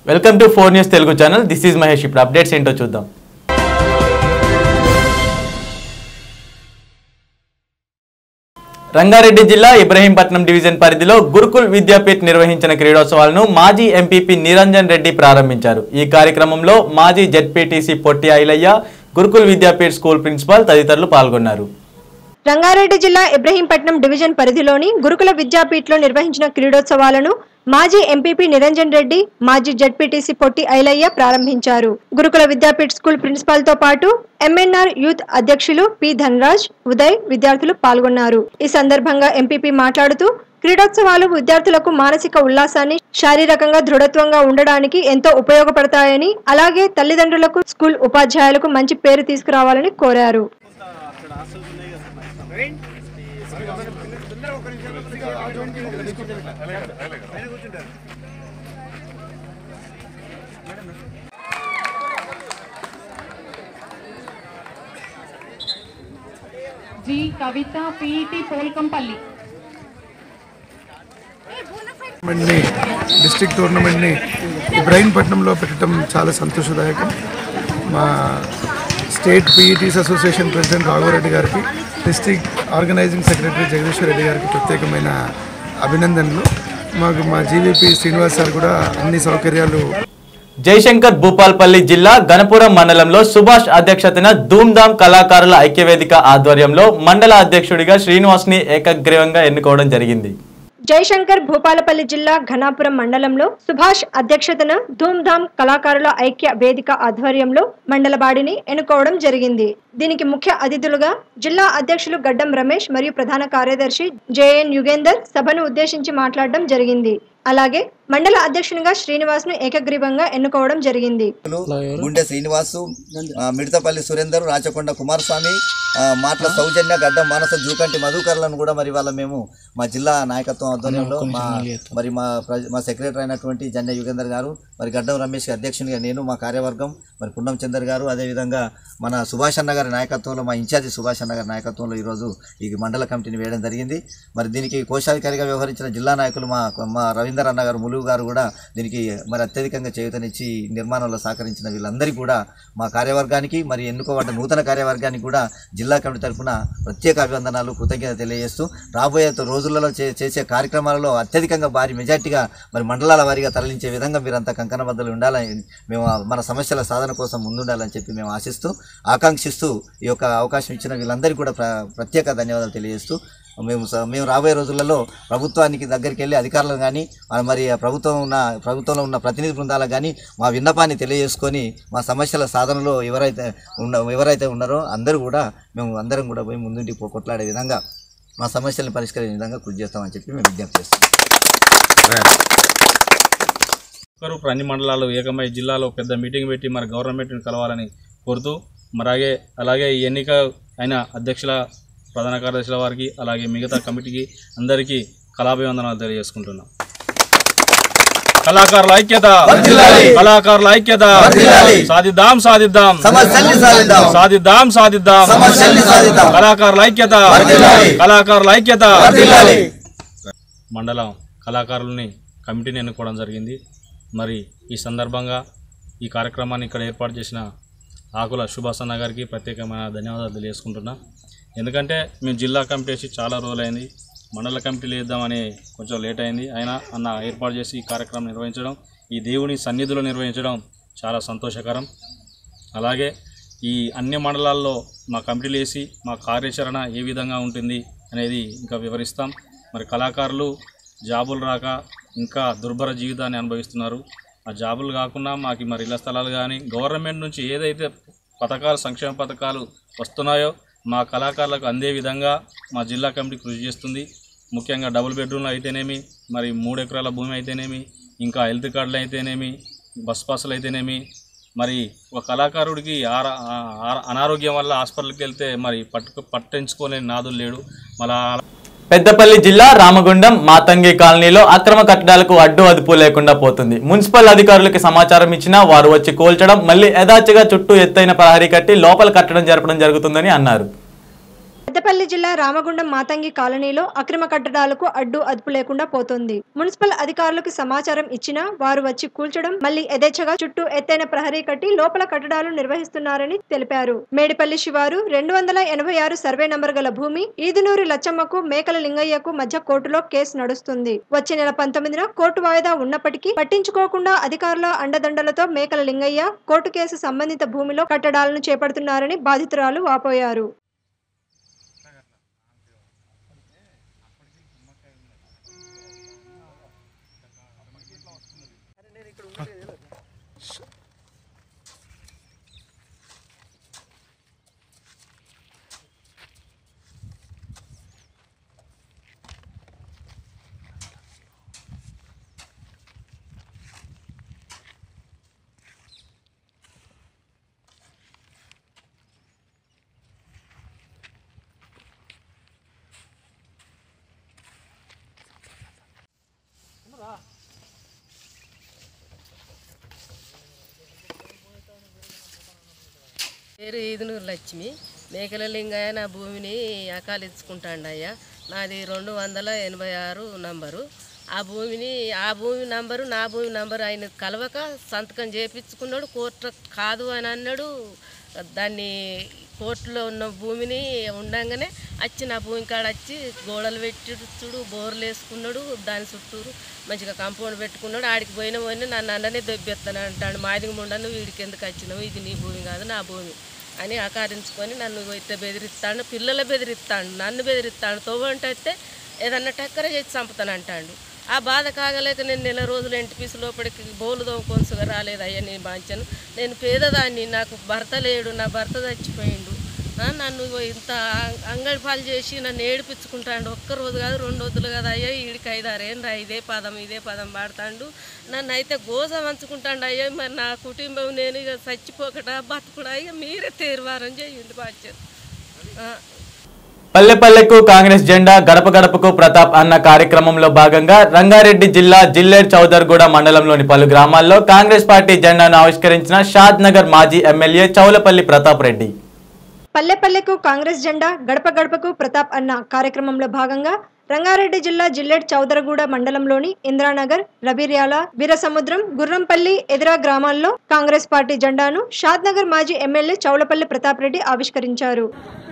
Welcome to four news Telugu channel this is Mahesh ఇప్పుడు updates ఏంటో చూద్దాం రంగారెడ్డి జిల్లా ఇబ్రహీంపట్నం డివిజన్ పరిధిలో గురుకుల్ విద్యాపీఠ్ నిర్వహించిన క్రీడోత్సవాలను మాజీ ఎంపీపీ నిరంజన్ రెడ్డి ప్రారంభించారు ఈ కార్యక్రమంలో మాజీ ZPTC Potti Ailaiah Gurukul Vidyapeeth school principal తదితరులు పాల్గొన్నారు రంగారెడ్డి జిల్లా ఇబ్రహీంపట్నం డివిజన్ పరిధిలోని గురుకుల విద్యాపీఠలో నిర్వహించిన క్రీడోత్సవాలను మాజీ ఎంపీపీ నిరంజన్ రెడ్డి మాజీ జడ్పీటీసీ పొట్టి ఐలయ్య ప్రారంభించారు గురుకుల విద్యాపీఠ్ స్కూల్ ప్రిన్సిపాల్ తో పాటు ఎంఎన్ఆర్ యూత్ అధ్యక్షులు పి ధనరాజ్ ఉదయ్ విద్యార్థులు పాల్గొన్నారు ఈ సందర్భంగా ఎంపీపీ మాట్లాడుతూ క్రీడోత్సవాలు విద్యార్థులకు మానసిక ఉల్లాసాన్ని శారీరకంగా దృఢత్వంగా ఉండడానికి ఎంతో ఉపయోగపడతాయని అలాగే తల్లిదండ్రులకు స్కూల్ ఉపాధ్యాయులకు మంచి పేరు తీసుకురావాలని కోరారు జి కవిత పిఈటి పోల్కంపల్లి టోర్నమెంట్ని డిస్ట్రిక్ట్ టోర్నమెంట్ని ఇబ్రాహీంపట్నంలో పెట్టడం చాలా సంతోషదాయకం మా state PETs association president Raghavareddy గారికి district organising secretary Jagadishwar Reddy గారికి ప్రత్యేకమైన అభినందనలు మాకు మా జీవీపీ శ్రీనివాస్ సార్ కూడా అన్ని సౌకర్యాలు జయశంకర్ భూపాల్పల్లి జిల్లా గణపురం మండలంలో సుభాష్ అధ్యక్షతన ధూమ్ధామ్ కళాకారుల ఐక్యవేదిక ఆధ్వర్యంలో మండల అధ్యక్షుడిగా శ్రీనివాస్ని ఏకగ్రీవంగా ఎన్నుకోవడం జరిగింది జయశంకర్ భూపాలపల్లి జిల్లా ఘనాపురం మండలంలో సుభాష్ అధ్యక్షతన ధూమ్ధామ్ కళాకారుల ఐక్య వేదిక ఆధ్వర్యంలో మండల బాడిని ఎన్నుకోవడం జరిగింది దీనికి ముఖ్య అతిథులుగా జిల్లా అధ్యక్షులు గడ్డం రమేష్ మరియు ప్రధాన కార్యదర్శి జేఎన్ యుగేందర్ సభను ఉద్దేశించి మాట్లాడడం జరిగింది అలాగే మండల అధ్యక్షునిగా శ్రీనివాస్ ను ఏకగ్రీవంగా ఎన్నుకోవడం జరిగింది గుండె శ్రీనివాసు ఆ, మిడతపల్లి సురేందర్ రాచకొండ కుమారస్వామి ఆ, మాటల సౌజన్య గడ్డం మానస జూకంటి మధుకర్లను కూడా మరి వాళ్ళ మేము మా జిల్లా నాయకత్వం ఆధ్వర్యంలో మా మరి మా ప్రజ- మా సెక్రటరీ అయినటువంటి జన్య యుగేందర్ గారు మరి గడ్డం రమేష్ అధ్యక్షునిగా నేను మా కార్యవర్గం మరి పున్నం చందర్ గారు అదేవిధంగా మన సుభాష్ అన్న గారి నాయకత్వంలో మా ఇన్ఛార్జి సుభాష్ అన్న గారి నాయకత్వంలో ఈరోజు ఈ మండల కమిటీని వేయడం జరిగింది మరి దీనికి కోశాధికారిగా వ్యవహరించిన జిల్లా నాయకులు మా మా రవీందర్ అన్న గారు ములుగు గారు కూడా దీనికి మరి అత్యధికంగా చేయూతనిచ్చి నిర్మాణంలో సహకరించిన వీళ్ళందరికీ కూడా మా కార్యవర్గానికి మరి ఎన్నుకోబడ్డ నూతన కార్యవర్గానికి కూడా జిల్లా కమిటీ తరఫున ప్రత్యేక అభివందనాలు కృతజ్ఞత తెలియజేస్తూ రాబోయే రోజులలో చే- చేసే కార్యక్రమాలలో అత్యధికంగా భారీ మెజార్టీగా మరి మండలాల వారీగా తరలించే విధంగా మీరంతా కంకణబద్దలు ఉండాలని మేము మన సమస్యల సాధన కోసం ముందుండాలని చెప్పి మేము ఆశిస్తూ ఆకాంక్షిస్తూ ఈ యొక్క అవకాశం ఇచ్చిన వీళ్ళందరికీ కూడా ప్ర- ప్రత్యేక ధన్యవాదాలు తెలియజేస్తూ మేము స- మేము రాబోయే రోజులలో ప్రభుత్వానికి దగ్గరికి వెళ్ళి అధికారులను కానీ మరి ఆ ప్రభుత్వం ఉన్న ప్రభుత్వంలో ఉన్న ప్రతినిధి బృందాలకు కానీ మా విన్నపాన్ని తెలియజేసుకొని మా సమస్యల సాధనలో ఎవరైతే ఉన్న ఎవరైతే ఉన్నారో అందరూ కూడా మేము అందరం కూడా పోయి ముందుండి పో- కొట్లాడే విధంగా మా సమస్యలను పరిష్కరించే విధంగా కృషి చేస్తామని చెప్పి మేము విజ్ఞప్తి చేస్తాం ఒక్కరు అన్ని మండలాలు ఏకమై జిల్లాలో పెద్ద మీటింగ్ పెట్టి మరి గవర్నమెంట్ని కలవాలని కోరుతూ మరి అలాగే అలాగే ఈ ఎన్నిక అయిన అధ్యక్షుల ప్రధాన కార్యదర్శుల వారికి అలాగే మిగతా కమిటీకి అందరికీ కళాభివందనాలు తెలియజేసుకుంటున్నాం కళాకారుల ఐక్యత కళాకారుల ఐక్యత సాధిద్దాం సాధిద్దాం సమస్యల్ని సాధిద్దాం. సాధిద్దాం సాధిద్దాం సమస్యల్ని సాధిద్దాం. కళాకారుల ఐక్యత వర్ధిల్లాలి. కళాకారుల ఐక్యత వర్ధిల్లాలి. మండలం కళాకారుల్ని కమిటీని ఎన్నుకోవడం జరిగింది మరి ఈ సందర్భంగా ఈ కార్యక్రమాన్ని ఇక్కడ ఏర్పాటు చేసిన ఆకుల సుభాసన్న గారికి ప్రత్యేకమైన ధన్యవాదాలు తెలియజేసుకుంటున్నా ఎందుకంటే మేము జిల్లా కమిటీ వేసి చాలా రోజులైంది మండల కమిటీలు వేద్దామని కొంచెం లేట్ అయింది అయినా అన్న ఏర్పాటు చేసి ఈ కార్యక్రమం నిర్వహించడం ఈ దేవుని సన్నిధిలో నిర్వహించడం చాలా సంతోషకరం అలాగే ఈ అన్ని మండలాల్లో మా కమిటీలు వేసి మా కార్యాచరణ ఏ విధంగా ఉంటుంది అనేది ఇంకా వివరిస్తాం మరి కళాకారులు జాబులు రాక ఇంకా దుర్భర జీవితాన్ని అనుభవిస్తున్నారు ఆ జాబులు కాకుండా మాకు మరి ఇళ్ల స్థలాలు కానీ గవర్నమెంట్ నుంచి ఏదైతే పథకాలు సంక్షేమ పథకాలు వస్తున్నాయో మా కళాకారులకు అందే విధంగా మా జిల్లా కమిటీ కృషి చేస్తుంది ముఖ్యంగా డబుల్ బెడ్రూమ్లు అయితేనేమి మరి మూడు ఎకరాల భూమి అయితేనేమి ఇంకా హెల్త్ కార్డులు అయితేనేమి బస్ పాసులు అయితేనేమి మరి ఒక కళాకారుడికి ఆర ఆ- అనారోగ్యం వల్ల హాస్పిటల్కి వెళ్తే మరి పట్టు పట్టించుకోలేని నాదులు లేడు మళ్ళా పెద్దపల్లి జిల్లా రామగుండం మాతంగి కాలనీలో అక్రమ కట్టడాలకు అడ్డు అదుపు లేకుండా పోతుంది మున్సిపల్ అధికారులకు సమాచారం ఇచ్చినా వారు వచ్చి కూల్చడం మళ్ళీ యథాచిగా చుట్టూ ఎత్తైన ప్రహరీ కట్టి లోపల కట్టడం జరపడం జరుగుతుందని అన్నారు పెద్దపల్లి జిల్లా రామగుండం మాతంగి కాలనీలో అక్రమ కట్టడాలకు అడ్డు అదుపు లేకుండా పోతోంది మున్సిపల్ అధికారులకు సమాచారం ఇచ్చినా వారు వచ్చి కూల్చడం మళ్లీ యథేచ్ఛగా చుట్టూ ఎత్తైన ప్రహరీ కట్టి లోపల కట్టడాలు నిర్వహిస్తున్నారని తెలిపారు మేడిపల్లి శివారు రెండు వందల ఎనభై ఆరు సర్వే నంబర్ గల భూమి ఈదునూరి లచ్చమ్మకు మేకల లింగయ్యకు మధ్య కోర్టులో కేసు నడుస్తుంది వచ్చే నెల పంతొమ్మిదిన కోర్టు వాయిదా ఉన్నప్పటికీ పట్టించుకోకుండా అధికారుల అండదండలతో మేకల లింగయ్య కోర్టు కేసు సంబంధిత భూమిలో కట్టడాలను చేపడుతున్నారని బాధితురాలు వాపోయారు పేరు ఈదునూరు లక్ష్మి మేకల లింగయ్య నా భూమిని అకాలించుకుంటాండయ్యా నాది రెండు వందల ఎనభై ఆరు నంబరు ఆ భూమిని ఆ భూమి నంబరు నా భూమి నంబరు ఆయన కలవక సంతకం చేపించుకున్నాడు కోర్టు కాదు అని అన్నాడు దాన్ని కోర్టులో ఉన్న భూమిని ఉండంగానే వచ్చి నా భూమి కాడ వచ్చి గోడలు పెట్టిచుడు బోర్లు వేసుకున్నాడు దాని చుట్టూరు మంచిగా కాంపౌండ్ పెట్టుకున్నాడు ఆడికి పోయిన పోయిన నన్ను అన్ననే దెబ్బెత్తాను అంటాడు మాదిగ ముండను వీడికి ఎందుకు వచ్చినావు ఇది నీ భూమి కాదు నా భూమి అని ఆకారించుకొని నన్ను ఇట్లా బెదిరిస్తాడు పిల్లలు బెదిరిస్తాడు నన్ను బెదిరిస్తాడు తోవంటే అయితే ఏదన్నా టక్కర చేసి చంపుతాను అంటాడు ఆ బాధ కాగలేక నేను నెల రోజులు ఇంటి పీసు లోపలికి బోలు దోకొనసుగా రాలేదయ్యా నేను బాంచాను నేను పేదదాన్ని నాకు భర్త లేడు నా భర్త చచ్చిపోయిండు ఆ, నన్ను ఇంత అం- అంగడి పాలు చేసి నన్ను ఏడిపించుకుంటాడు ఒక్క రోజు కాదు రెండు రోజులు కాదు అయ్యా వీడికి ఐదారేం రా ఇదే పదం ఇదే పదం పాడతాడు నన్ను అయితే గోస వంచుకుంటాడు అయ్యా మరి నా కుటుంబం నేను ఇక చచ్చిపోకట బతుకుడా ఇక మీరే తీర్వారం చేయండి బాధ్యత ఆ. పల్లె పల్లెకు కాంగ్రెస్ జెండా గడప గడపకు ప్రతాప్ అన్న కార్యక్రమంలో భాగంగా రంగారెడ్డి జిల్లా జిల్లేర్ చౌదర్గూడ మండలంలోని పలు గ్రామాల్లో కాంగ్రెస్ పార్టీ జెండాను ఆవిష్కరించిన షాద్ నగర్ మాజీ ఎమ్మెల్యే చౌలపల్లి ప్రతాప్ రెడ్డి పల్లెపల్లెకు కాంగ్రెస్ జెండా గడప గడపకు ప్రతాప్ అన్న కార్యక్రమంలో భాగంగా రంగారెడ్డి జిల్లా జిల్లెడ్ చౌదరగూడ మండలంలోని ఇంద్రానగర్ రబీర్యాల వీరసముద్రం గుర్రంపల్లి ఎదిరా గ్రామాల్లో కాంగ్రెస్ పార్టీ జెండాను షాద్నగర్ మాజీ ఎమ్మెల్యే చౌలపల్లి ప్రతాప్ రెడ్డి ఆవిష్కరించారు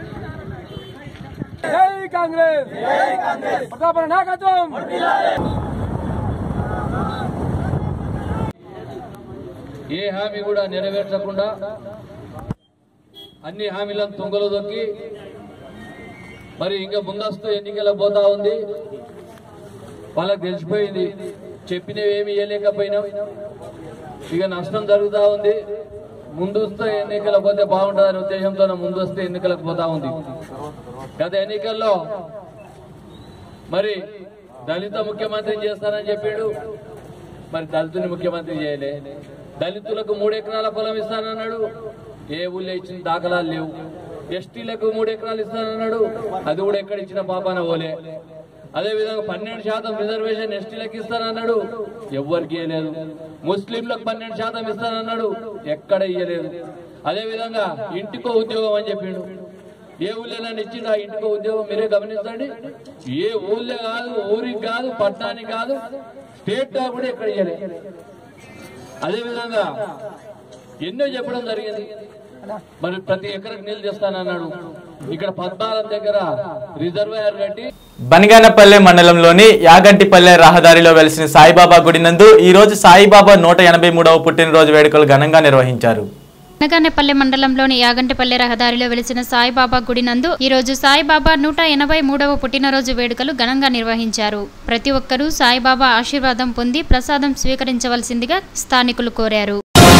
ఏ హామీ కూడా నెరవేర్చకుండా అన్ని హామీలను తుంగలు దొక్కి మరి ఇంకా ముందస్తు ఎన్నికలకు పోతా ఉంది వాళ్ళకి తెలిసిపోయింది చెప్పినవి ఏమి ఇవ్వలేకపోయినాం ఇక నష్టం జరుగుతూ ఉంది ముందస్తు ఎన్నికలకు పోతే బాగుంటుందనే ఉద్దేశంతో ముందస్తు ఎన్నికలకు పోతా ఉంది గత ఎన్నికల్లో మరి దళిత ముఖ్యమంత్రిని చేస్తానని చెప్పాడు మరి దళితుని ముఖ్యమంత్రి చేయలే దళితులకు మూడు ఎకరాల పొలం ఇస్తానన్నాడు ఏ ఊళ్ళో ఇచ్చిన దాఖలాలు లేవు ఎస్టీలకు మూడు ఎకరాలు ఇస్తానన్నాడు అది కూడా ఎక్కడ ఇచ్చిన పాపాన పోలే అదే విధంగా పన్నెండు శాతం రిజర్వేషన్ ఎస్టీలకు ఇస్తానన్నాడు ఎవ్వరికి ఇవ్వలేదు ముస్లింలకు పన్నెండు శాతం ఇస్తానన్నాడు ఎక్కడ ఇవ్వలేదు అదే విధంగా ఇంటికో ఉద్యోగం అని చెప్పిండు ఏ ఊళ్ళో ఇచ్చిండు ఆ ఇంటికో ఉద్యోగం మీరే గమనించండి ఏ ఊళ్ళో కాదు ఊరికి కాదు పట్టణానికి కాదు స్టేట్ గా కూడా ఎక్కడ ఇయ్యలే అదే విధంగా ఎన్నో చెప్పడం జరిగింది మరి ప్రతి ఎకరకు నీళ్ళు తెస్తానన్నాడు ఇక్కడ పద్నాలుగు దగ్గర రిజర్వాయర్ కట్టి బనిగానపల్లె మండలంలోని యాగంటిపల్లె రహదారిలో వెలిసిన సాయిబాబా గుడి నందు ఈ రోజు సాయిబాబా నూట ఎనభై మూడవ పుట్టినరోజు వేడుకలు ఘనంగా నిర్వహించారు అనగానేపల్లె మండలంలోని యాగంటిపల్లె రహదారిలో వెలిసిన సాయిబాబా గుడి నందు ఈ రోజు సాయిబాబా నూట ఎనభై మూడవ పుట్టినరోజు వేడుకలు ఘనంగా నిర్వహించారు ప్రతి ఒక్కరూ సాయిబాబా ఆశీర్వాదం పొంది ప్రసాదం స్వీకరించవలసిందిగా స్థానికులు కోరారు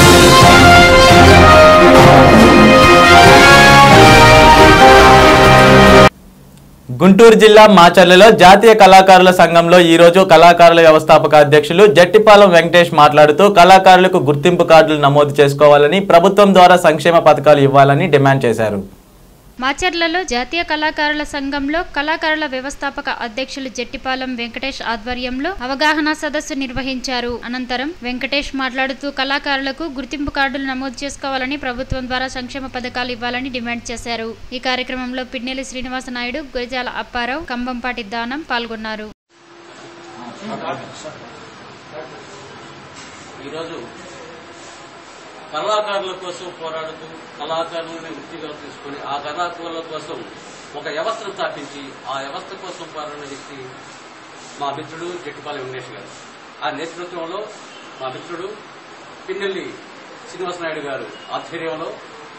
గుంటూరు జిల్లా మాచర్లలో జాతీయ కళాకారుల సంఘంలో ఈ రోజు కళాకారుల వ్యవస్థాపక అధ్యక్షులు జట్టిపాలెం వెంకటేష్ మాట్లాడుతూ కళాకారులకు గుర్తింపు కార్డులు నమోదు చేసుకోవాలని ప్రభుత్వం ద్వారా సంక్షేమ పథకాలు ఇవ్వాలని డిమాండ్ చేశారు మాచర్లలో జాతీయ కళాకారుల సంఘంలో కళాకారుల వ్యవస్థాపక అధ్యక్షులు జట్టిపాలెం వెంకటేష్ ఆధ్వర్యంలో అవగాహన సదస్సు నిర్వహించారు అనంతరం వెంకటేష్ మాట్లాడుతూ కళాకారులకు గుర్తింపు కార్డులు నమోదు చేసుకోవాలని ప్రభుత్వం ద్వారా సంక్షేమ పథకాలు ఇవ్వాలని డిమాండ్ చేశారు ఈ కార్యక్రమంలో పిన్నెల్లి శ్రీనివాస నాయుడు గురజాల అప్పారావు కంబంపాటి దానం పాల్గొన్నారు ఈరోజు కళాకారుల కోసం పోరాడుతూ కళాకారులని వృత్తిగా తీసుకొని ఆ కళాకారుల కోసం ఒక వ్యవస్థను స్థాపించి ఆ వ్యవస్థ కోసం పోరాడిన వ్యక్తి మా మిత్రుడు జట్టిపాలెం వెంకటేష్ గారు ఆ నేతృత్వంలో మా మిత్రుడు పిన్నెల్లి శ్రీనివాసనాయుడు గారు ఆధ్వర్యంలో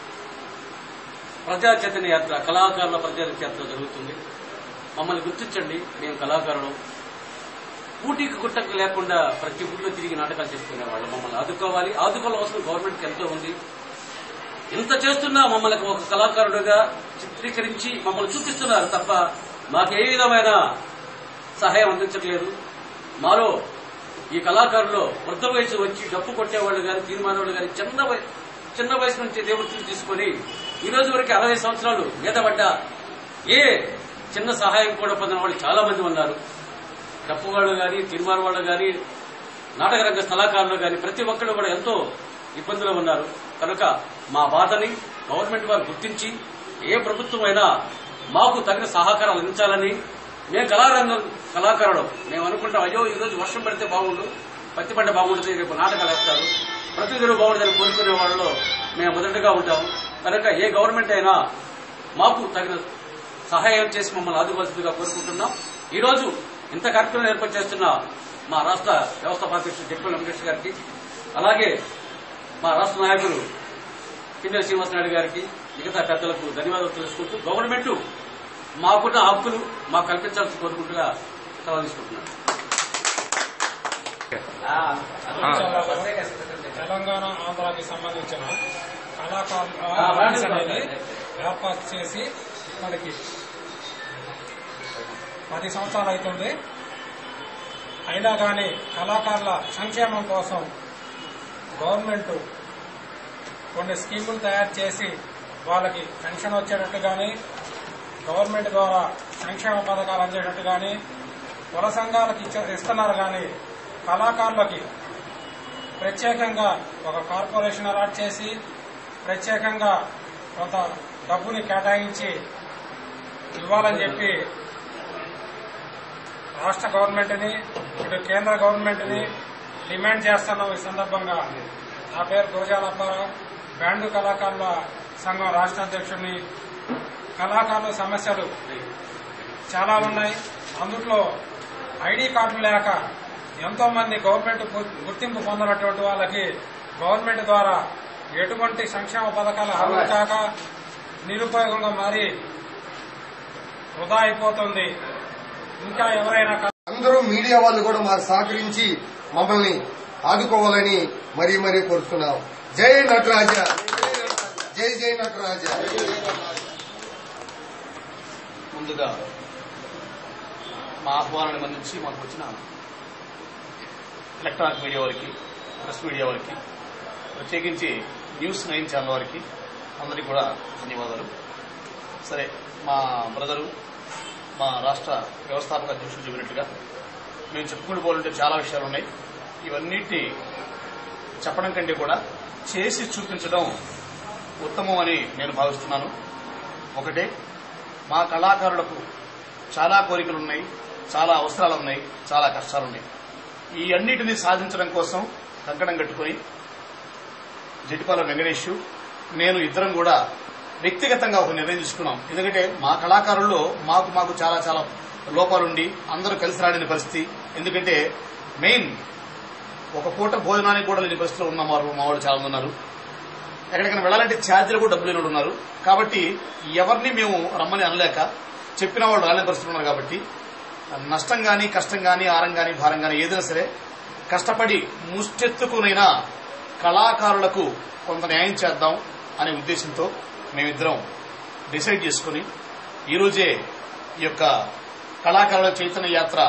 ప్రజా చైతన్య యాత్ర కళాకారుల ప్రజా యాత్ర జరుగుతుంది మమ్మల్ని గుర్తించండి మేము కళాకారులు పూటీకి గుట్టకు లేకుండా ప్రతి ఊళ్ళో తిరిగి నాటకాలు చేసుకునేవాళ్ళు మమ్మల్ని ఆదుకోవాలి ఆదుకోవాల్సిన గవర్నమెంట్కి ఎంతో ఉంది ఇంత చేస్తున్నా మమ్మల్ని ఒక కళాకారుడిగా చిత్రీకరించి మమ్మల్ని చూపిస్తున్నారు తప్ప మాకు ఏ విధమైన సహాయం అందించట్లేదు మాలో ఈ కళాకారులు వృద్ధ వయసు వచ్చి డప్పు కొట్టేవాళ్ళు కానీ తీర్మానవాళ్ళు కానీ చిన్న వయ- చిన్న వయసు నుంచి దేవుడిని తీసుకొని ఈ రోజు వరకు అరవై సంవత్సరాలు ఈతపడ్డ ఏ చిన్న సహాయం కూడా పొందిన వాళ్ళు చాలా మంది ఉన్నారు డప్పు వాళ్ళు కానీ తీర్మాన వాళ్ళు కానీ నాటక రంగ కళాకారులు కానీ ప్రతి ఒక్కళ్ళు కూడా ఎంతో ఇబ్బందులు ఉన్నారు కనుక మా బాధని గవర్నమెంట్ వారు గుర్తించి ఏ ప్రభుత్వం అయినా మాకు తగిన సహకారాలు అందించాలని మేము కళారంగం కళాకారుడు మేము అనుకుంటాం అయ్యో ఈ రోజు వర్షం పడితే బాగుండు పత్తి పంట బాగుంటుంది రేపు నాటకాలు వేస్తారు ప్రతిదిన బాగుంటుందని కోరుకునే వాళ్ళలో మేము మొదటగా ఉంటాం కనుక ఏ గవర్నమెంట్ అయినా మాకు తగిన సహాయం చేసి మమ్మల్ని ఆదుకోవాల్సిందిగా కోరుకుంటున్నాం ఈ రోజు ఇంత కార్యక్రమం ఏర్పాటు చేస్తున్న మా రాష్ట్ర వ్యవస్థాపాధ్యక్షుడు జడ్పల్ వెంకటేష్ గారికి అలాగే మా రాష్ట్ర నాయకులు కింద శ్రీనివాసనాయుడు గారికి మిగతా పెద్దలకు ధన్యవాదాలు తెలుసుకుంటూ గవర్నమెంట్ మాకున్న హక్కులు మాకు కల్పించాల్సి కోరుకుంటుగా సెలవు తీసుకుంటున్నాను తెలంగాణ ఆంధ్రాకి సంబంధించిన కళాకారుల ఆ, వాటి ఆఫీస్ అనేది గురించి. ఏర్పాటు చేసి మనకి పది సంవత్సరాలు అవుతుంది అయినా కానీ కళాకారుల సంక్షేమం కోసం గవర్నమెంట్ కొన్ని స్కీములు తయారు చేసి వాళ్ళకి పెన్షన్ వచ్చేటట్టు కానీ గవర్నమెంట్ ద్వారా సంక్షేమ పథకాలు అందేటట్టు కానీ కుల సంఘాలకు ఇచ్చ- ఇస్తున్నారు కానీ కళాకారులకి ప్రత్యేకంగా ఒక కార్పొరేషన్ అలాట్ చేసి ప్రత్యేకంగా కొంత డబ్బుని కేటాయించి ఇవ్వాలని చెప్పి రాష్ట్ర గవర్నమెంట్ని ఇటు కేంద్ర గవర్నమెంట్ని డిమాండ్ చేస్తున్నాం ఈ సందర్భంగా నా పేరు గురజాల అప్పారావు బ్యాండు కళాకారుల సంఘం రాష్ట్ర అధ్యక్షుడిని కళాకారుల సమస్యలు చాలా ఉన్నాయి అందులో ఐడి కార్డులు లేక ఎంతో మంది గవర్నమెంట్ గు- గుర్తింపు పొందినటువంటి వాళ్ళకి గవర్నమెంట్ ద్వారా ఎటువంటి సంక్షేమ పథకాలు అమలు కాక నిరుపయోగంగా మారి వృధా అయిపోతుంది ఇంకా ఎవరైనా క- అందరూ మీడియా వాళ్ళు కూడా మాకు సహకరించి మమ్మల్ని ఆదుకోవాలని మరీ మరీ కోరుతున్నాం జై నటరాజ జై జై నటరాజ ముందుగా మా ఆహ్వానాన్ని మన్నించి మాకు వచ్చిన ఎలక్ట్రానిక్ మీడియా వారికి ప్రెస్ మీడియా వారికి ప్రత్యేకించి న్యూస్ నైన్ ఛానల్ వారికి అందరికీ కూడా ధన్యవాదాలు సరే మా బ్రదరు మా రాష్ట్ర వ్యవస్థాపక అధ్యక్షుడు చెప్పినట్టుగా మేము చెప్పుకుంటూ పోవాలంటే చాలా విషయాలు ఉన్నాయి ఇవన్నిటి చెప్పడం కంటే కూడా చేసి చూపించడం ఉత్తమం అని నేను భావిస్తున్నాను ఒకటే మా కళాకారులకు చాలా కోరికలు ఉన్నాయి చాలా అవసరాలు ఉన్నాయి చాలా కష్టాలు ఉన్నాయి ఈ అన్నిటినీ సాధించడం కోసం కంకణం కట్టుకుని జటిపాల వెంకటేష్ నేను ఇద్దరం కూడా వ్యక్తిగతంగా ఒక నిర్ణయం తీసుకున్నాం ఎందుకంటే మా కళాకారుల్లో మాకు మాకు చాలా చాలా లోపాలుండి అందరూ కలిసి రాని పరిస్థితి ఎందుకంటే మెయిన్ ఒక పూట భోజనానికి కూడా లేని పరిస్థితిలో ఉన్న మా మా వాళ్ళు చాలా మంది ఉన్నారు ఎక్కడికైనా వెళ్ళాలంటే ఛార్జీలు కూడా డబ్బులు లేని వాళ్ళు ఉన్నారు కాబట్టి ఎవరిని మేము రమ్మని అనలేక చెప్పిన వాళ్ళు రాలేని పరిస్థితులు ఉన్నారు కాబట్టి నష్టం గాని కష్టం గాని ఆరం గాని భారం గాని ఏదైనా సరే కష్టపడి ముష్టెత్తుకునైనా కళాకారులకు కొంత న్యాయం చేద్దాం అనే ఉద్దేశంతో మేమిద్దరం డిసైడ్ చేసుకుని ఈరోజే ఈ యొక్క కళాకారుల చైతన్య యాత్ర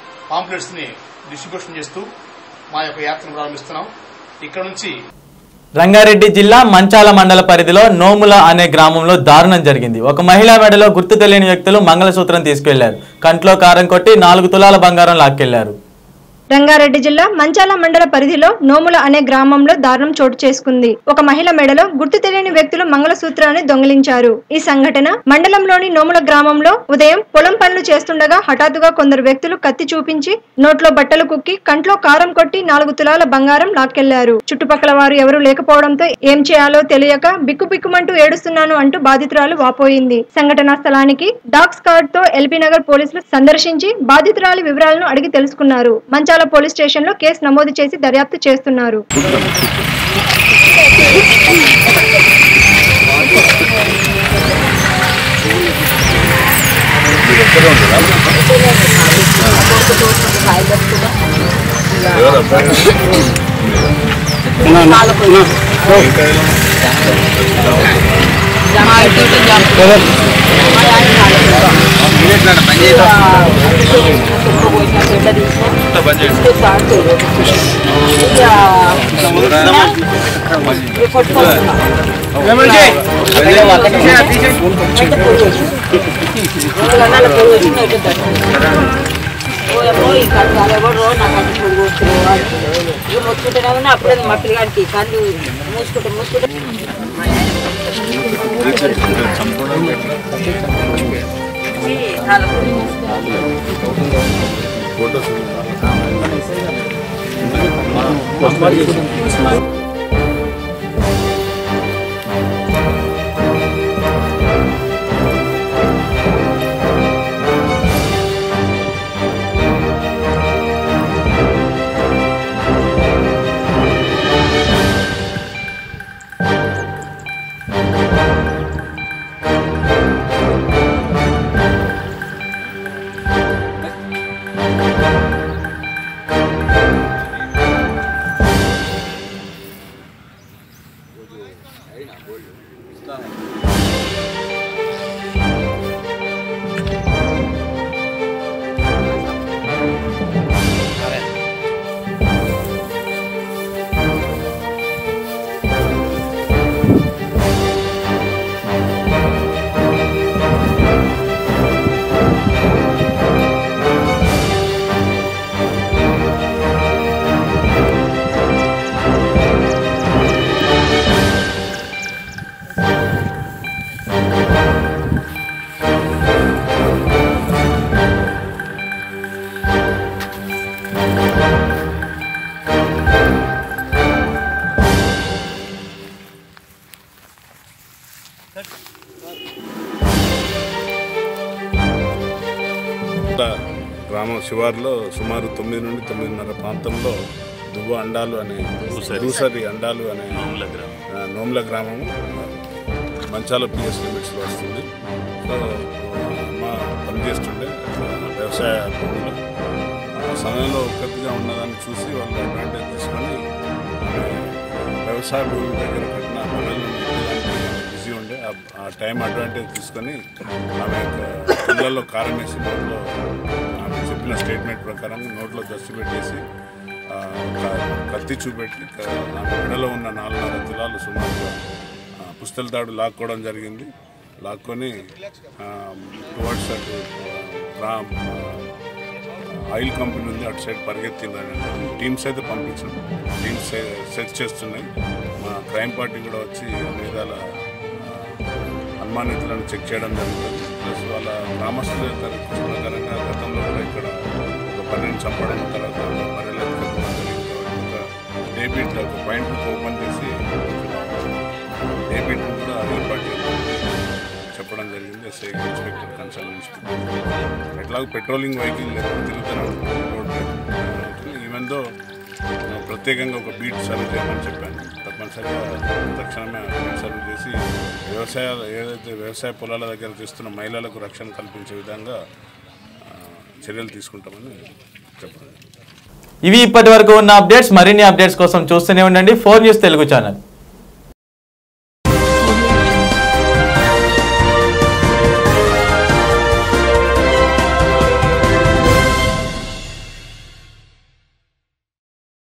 పాంప్లెట్స్ ని డిస్ట్రిబ్యూషన్ చేస్తూ మా యొక్క యాత్రను ప్రారంభిస్తున్నాం ఇక్కడ నుంచి రంగారెడ్డి జిల్లా మంచాల మండల పరిధిలో నోముల అనే గ్రామంలో దారుణం జరిగింది ఒక మహిళా మెడలో గుర్తు తెలియని వ్యక్తులు మంగళసూత్రం తీసుకెళ్లారు కంట్లో కారం కొట్టి నాలుగు తులాల బంగారం లాక్కెళ్లారు రంగారెడ్డి జిల్లా మంచాల మండల పరిధిలో నోముల అనే గ్రామంలో దారుణం చోటు చేసుకుంది ఒక మహిళ మెడలో గుర్తు తెలియని వ్యక్తులు మంగళసూత్రాన్ని దొంగిలించారు ఈ సంఘటన మండలంలోని నోముల గ్రామంలో ఉదయం పొలం పనులు చేస్తుండగా హఠాత్తుగా కొందరు వ్యక్తులు కత్తి చూపించి నోట్లో బట్టలు కుక్కి కంట్లో కారం కొట్టి నాలుగు తులాల బంగారం లాక్కెళ్లారు చుట్టుపక్కల వారు ఎవరూ లేకపోవడంతో ఏం చేయాలో తెలియక బిక్కుబిక్కుమంటూ ఏడుస్తున్నాను అంటూ బాధితురాలు వాపోయింది సంఘటనా స్థలానికి డాగ్ స్కాడ్ తో ఎల్బీ నగర్ పోలీసులు సందర్శించి బాధితురాలి వివరాలను అడిగి తెలుసుకున్నారు మంచాల పోలీస్ స్టేషన్ లో కేసు నమోదు చేసి దర్యాప్తు చేస్తున్నారు అప్పుడే మా పిల్లగాడికి కళ్ళు మూసుకుంటే మూసుకుంటే గ్రామం శివారులో సుమారు తొమ్మిది నుండి తొమ్మిదిన్నర ప్రాంతంలో దువ్వ అండాలు అనే దూసరి అండాలు అనే ఆ, నోముల గ్రామము మంచాల పిఎస్ లిమిట్స్లో వస్తుంది సో మా పనిచేస్తుండే ఆ, వ్యవసాయ భూమిలో ఆ సమయంలో ఒక్కటిగా ఉన్నదాన్ని చూసి వాళ్ళు అడ్వాంటేజ్ తీసుకొని ఆమె వ్యవసాయ భూమి దగ్గర కట్టిన పనులను బిజీ ఉండే ఆ- ఆ టైం అడ్వాంటేజ్ తీసుకొని ఆమె యొక్క పిల్లల్లో కారం వేసి నోట్లో ఆమె చెప్పిన స్టేట్మెంట్ ప్రకారం నోట్లో దస్తి పెట్టేసి ఆ, ఒక కత్తి చూపెట్టి క- ఆమె మెడలో ఉన్న నాలుగున్నర తులాలు సుమారుగా ఆ, పుస్తల తాడు లాక్కోవడం జరిగింది లాక్కొని టువర్డ్స్ అటు ఆ, రామ్ ఆ, ఆయిల్ కంపెనీ ఉంది అటు సైడ్ పరిగెత్తిందని టీమ్స్ అయితే పంపించాం టీమ్స్ సెర్చ్ చేస్తున్నాయి మా క్రైమ్ పార్టీ కూడా వచ్చి విధాల అనుమానితులను చెక్ చేయడం జరుగుతుంది ప్లస్ వాళ్ళ గ్రామస్తుల యొక్క రిక్వెస్ట్ ప్రకారంగా గతంలో కూడా ఇక్కడ ఒక పన్నెండు చంపడం తర్వాత ఒక బర్రెల ఎత్తుకపోవడం జరిగింది. ఒక డేబిట్ ఒక పాయింట్ బుక్ ఓపెన్ చేసి డేబిట్ కూడా ఏర్పాటు చేయడం చెప్పడం జరిగింది ఎస్ఐ ఇన్స్పెక్టర్ కన్సల్ట్ ఇన్స్పెక్టర్ ఎట్లాగో పెట్రోలింగ్ వెహికల్ ఎప్పుడు తిరుగుతూనే ఉంటుంది రోడ్ మీద ఈవెన్ దో ప్రత్యేకంగా ఒక బీట్ సర్వ్ చేయమని చెప్పాను తప్పనిసరిగా తక్షణమే ఆ బీట్ సర్వ్ చేసి వ్యవసాయ ఏదైతే వ్యవసాయ పొలాల దగ్గర చేస్తున్న మహిళలకు రక్షణ కల్పించే విధంగా ఆ, చర్యలు తీసుకుంటామని చెప్పండి ఇవి ఇప్పటి వరకు ఉన్న అప్డేట్స్ మరిన్ని అప్డేట్స్ కోసం చూస్తూనే ఉండండి ఫోర్ న్యూస్ తెలుగు ఛానల్